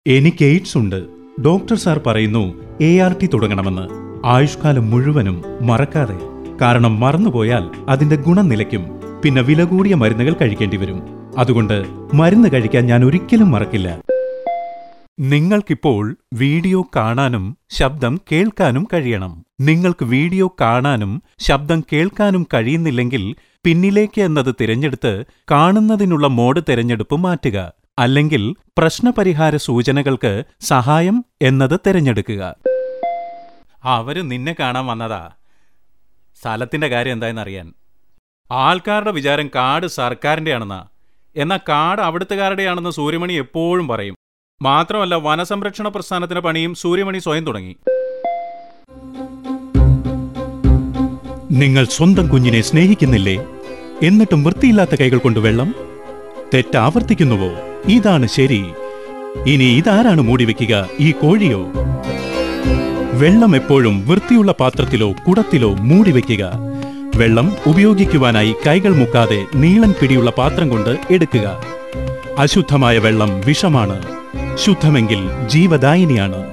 എനിക്ക് എയ്ഡ്സ് ഉണ്ട് doctor sir പറയുന്നു എ ആർ ടി തുടങ്ങണമെന്ന് ആയുഷ്കാലം മുഴുവനും മറക്കാതെ കാരണം മറന്നുപോയാൽ അതിന്റെ ഗുണം നിലയ്ക്കും പിന്നെ വില കൂടിയ മരുന്നുകൾ കഴിക്കേണ്ടി വരും അതുകൊണ്ട് മരുന്ന് കഴിക്കാൻ ഞാൻ ഒരിക്കലും മറക്കില്ല നിങ്ങൾക്കിപ്പോൾ വീഡിയോ കാണാനും ശബ്ദം കേൾക്കാനും കഴിയണം നിങ്ങൾക്ക് വീഡിയോ കാണാനും ശബ്ദം കേൾക്കാനും കഴിയുന്നില്ലെങ്കിൽ പിന്നിലേക്ക് എന്നത് തിരഞ്ഞെടുത്ത് കാണുന്നതിനുള്ള മോഡ് തിരഞ്ഞെടുപ്പ് മാറ്റുക അല്ലെങ്കിൽ പ്രശ്നപരിഹാര സൂചനകൾക്ക് സഹായം എന്നത് തിരഞ്ഞെടുക്കുക അവര് നിന്നെ കാണാൻ വന്നതാ സ്ഥലത്തിന്റെ കാര്യം എന്തായെന്നറിയാൻ ആൾക്കാരുടെ വിചാരം കാട് സർക്കാരിന്റെ ആണെന്നാ എന്നാൽ കാട് അവിടുത്തുകാരുടെയാണെന്ന് സൂര്യമണി എപ്പോഴും പറയും മാത്രമല്ല വനസംരക്ഷണ പ്രസ്ഥാനത്തിന്റെ പണിയും സൂര്യമണി സ്വയം തുടങ്ങി നിങ്ങൾ സ്വന്തം കുഞ്ഞിനെ സ്നേഹിക്കുന്നില്ലേ എന്നിട്ടും വൃത്തിയില്ലാത്ത കൈകൾ കൊണ്ട് വെള്ളം തെറ്റ് ആവർത്തിക്കുന്നുവോ ഇതാണ് ശരി ഇനി ഇതാരാണ് മൂടിവെക്കുക ഈ കോഴിയോ വെള്ളം എപ്പോഴും വൃത്തിയുള്ള പാത്രത്തിലോ കുടത്തിലോ മൂടിവെക്കുക വെള്ളം ഉപയോഗിക്കുവാനായി കൈകൾ മുക്കാതെ നീളൻ പിടിയുള്ള പാത്രം കൊണ്ട് എടുക്കുക അശുദ്ധമായ വെള്ളം വിഷമാണ് ശുദ്ധമെങ്കിൽ ജീവദായിനിയാണ്